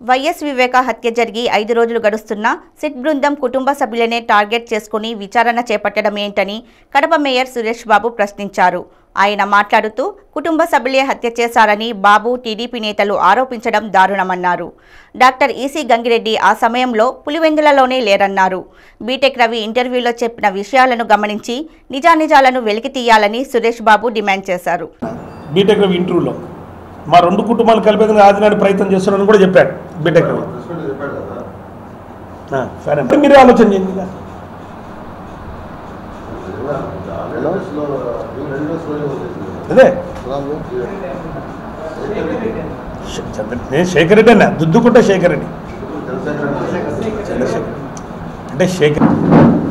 YS వివేక హత్య జరిగి ఐదు రోజులు గడుస్తున్నా సిట్ బృందం కుటుంబ సభ్యులనే టార్గెట్ చేసుకుని విచారణ చేపట్టడం ఏంటని కడప మేయర్ సురేష్ బాబు ప్రశ్నించారు ఆయన మాట్లాడుతూ కుటుంబ సభ్యులే హత్య చేశారని బాబు టీడీపీ నేతలు ఆరోపించడం దారుణమన్నారు డాక్టర్ ఈసీ గంగిరెడ్డి ఆ సమయంలో పులివెందులలోనే లేరన్నారు బీటెక్ రవి ఇంటర్వ్యూలో చెప్పిన విషయాలను గమనించి నిజానిజాలను వెలికి తీయాలని సురేష్ బాబు డిమాండ్ చేశారు బీటెక్ రవి ఇంటర్వ్యూలో మా రెండు కుటుంబాలు కలిపేందుకు ఆదినాడు ప్రయత్నం చేస్తున్నారని కూడా చెప్పాడు బీటెక్ రవి ఆ, సరే మరి మీరే ఆలోచన చేయండి ఇక. అదే శ- చంద్ర- నేను శేఖర్ రెడ్డి అన్న దుద్దుకుంటే శేఖర్ రెడ్డి చంద్రశేఖర్ అంటే శేఖర్